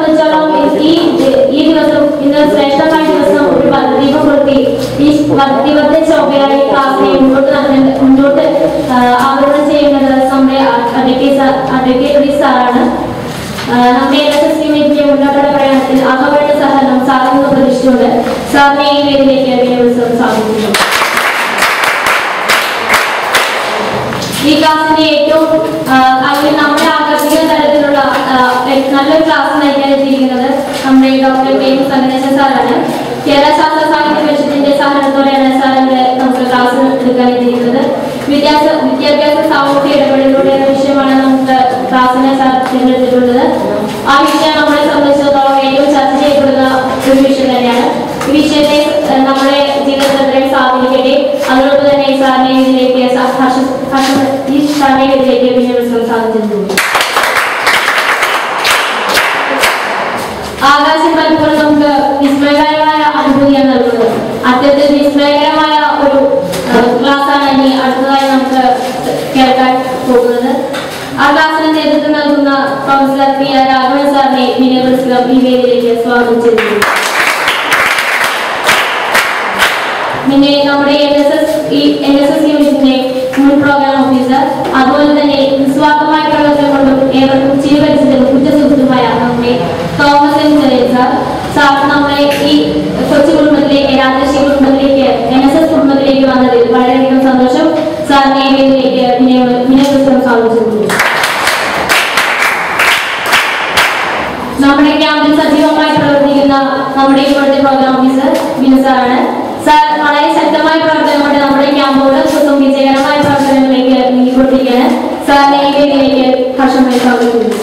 സംബന്ധിച്ചോളം ഈ ഈ ദിവസം ഇന്ന് ശ്രേഷ്ഠമായ ദിവസം ഒരു പദ്ധതിയും കൊടുത്തി ഈ പദ്ധതിബദ്ധ ചൊവ്വയായി ക്ലാസ്സിനെ മുന്നോട്ട് നടന്ന മുന്നോട്ട് ആ, ആവരണം ചെയ്യുന്നത് നമ്മുടെ അഡ്വക്കേറ്റ് അഡ്വക്കേറ്റ് സാറാണ് ആ, നമ്മുടെ എൽ എസ് എസ് യൂണിറ്റിന്റെ മുന്നോട്ടുള്ള പ്രയാണത്തിൽ അകവേണ്ട സഹകരണം സാറിന് പ്രതീക്ഷിച്ചുകൊണ്ട് സാറിനെ ഈ വേദിയിലേക്ക് വിനിയോഗിച്ചത് സാധിക്കുന്നു ഈ ക്ലാസ്സിന്റെ ഏറ്റവും ആ, അല്ലെങ്കിൽ നമ്മളെ ആകർഷിക്കുന്ന തരത്തിലുള്ള ആ, നല്ലൊരു ക്ലാസ് നയിക്കാൻ എത്തിയിരിക്കുന്നത് നമ്മുടെ ഡോക്ടർ കെ എം സംഗണേശൻ സാറാണ് കേരള ശാസ്ത്ര സാഹിത്യ പരിഷത്തിന്റെ സഹകരണത്തോടെയാണ് സാറിന്റെ നമുക്ക് ക്ലാസ് എടുക്കാൻ എത്തിയിരിക്കുന്നത് വിദ്യാഭ്യാസ വിദ്യാഭ്യാസ സാമൂഹ്യ ഇടപെടലിലൂടെ എന്ന വിഷയമാണ് നമുക്ക് ക്ലാസ്സിനെ സാർ തിരഞ്ഞെടുത്തിട്ടുള്ളത് ആ വിഷയം നമ്മളെ സംബന്ധിച്ചിടത്തോളം ഏറ്റവും ചർച്ച ചെയ്യപ്പെടുന്ന ഒരു വിഷയം തന്നെയാണ് ഈ വിഷയത്തെ ഏഹ്, നമ്മുടെ ജീവിതത്തിൽ അത്രയും സ്വാധീനിക്കട്ടെ അതോടൊപ്പം തന്നെ ഈ സാറിനെ ഇതിലേക്ക് സ- ഹർഷ- ഹർഷ- ഈ സാറിനെ ഇതിലേക്ക് വിനിയോഗിക്കാൻ സാധിച്ചിട്ടുണ്ട് ആകാശം പലപ്പോഴും നമുക്ക് വിസ്മയകരമായ അനുഭൂതിയാണ് നൽകുന്നത് അത്തരത്തിൽ വിസ്മയകരമായ ഒരു ക്ലാസ് ആണ് ഇനി അടുത്തതായി നമുക്ക് കേൾക്കാൻ പോകുന്നത് ആ ക്ലാസ്സിന് നേതൃത്വം നൽകുന്ന കൗൺസിലർ പി ആർ രാഘവൻ സാറിനെ വിനിയോഗിക്കുക ഈ വേദിയിലേക്ക് സ്വാഗതം ചെയ്യുന്നു പിന്നെ നമ്മുടെ എൻ എസ് എസ് ഈ എൻ എസ് എസ് യൂണിറ്റിന്റെ മുൻ പ്രോഗ്രാം ഓഫീസർ അതുപോലെ തന്നെ നിസ്വാർത്ഥമായ പ്രവർത്തനം കൊണ്ടും ഏവർക്കും സ്വീകരിച്ചതും ഉറ്റ സുഹൃത്തുമായ നമ്മുടെ തോമസ് എൻ ചെറിയ സാർ സാർ നമ്മളെ ഈ കൊച്ചു കുടുംബത്തിലേക്ക് രാജശ്രീ കുടുംബത്തിലേക്ക് എൻ എസ് എസ് കുടുംബത്തിലേക്ക് വന്നതിൽ വളരെയധികം സന്തോഷം സാറിനെ ഈ വേദിയിലേക്ക് വിനയപുസ്തകം സ്വാഗതിച്ചിട്ടുണ്ട് നമ്മുടെ ക്യാമ്പിൽ സജീവമായി പ്രവർത്തിക്കുന്ന നമ്മുടെ ഇപ്പോഴത്തെ പ്രോഗ്രാം ഓഫീസർ ബിനു സാറാണ് സാർ വളരെ ശക്തമായ പ്രവർത്തനം കൊണ്ട് നമ്മുടെ ക്യാമ്പ് ഓരോ ദിവസവും വിജയകരമായ പ്രവർത്തനങ്ങളിലേക്ക് നീങ്ങിക്കൊണ്ടിരിക്കുകയാണ് സാറിനെ ഈ വേദിയിലേക്ക് ഹർഷമായി സ്വാഗതം ചെയ്യുന്നു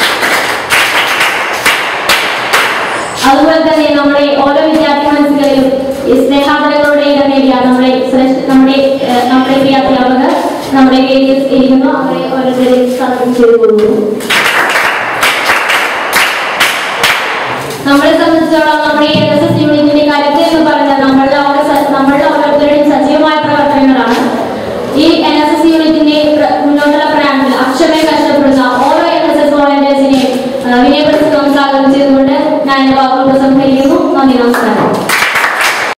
അതുപോലെ തന്നെ നമ്മുടെ ഓരോ വിദ്യാർത്ഥി മനസ്സുകളിലും ഈ സ്നേഹാദരങ്ങളുടെ ഇടം നേടിയ നമ്മുടെ ശ്രേഷ്ഠ നമ്മുടെ ഏഹ്, നമ്മുടെ പ്രിയ അധ്യാപകർ നമ്മുടെ വേദിയിൽ ഇരിക്കുന്നു അവരെ ഓരോരുത്തരെയും സ്വാഗതം ചെയ്തു പോകുന്നു നമ്മളെ സംബന്ധിച്ചിടത്തോളം നമ്മുടെ എൻ എസ് എസ് യൂണിറ്റിന്റെ കരുത്ത് എന്ന് പറയുന്നത്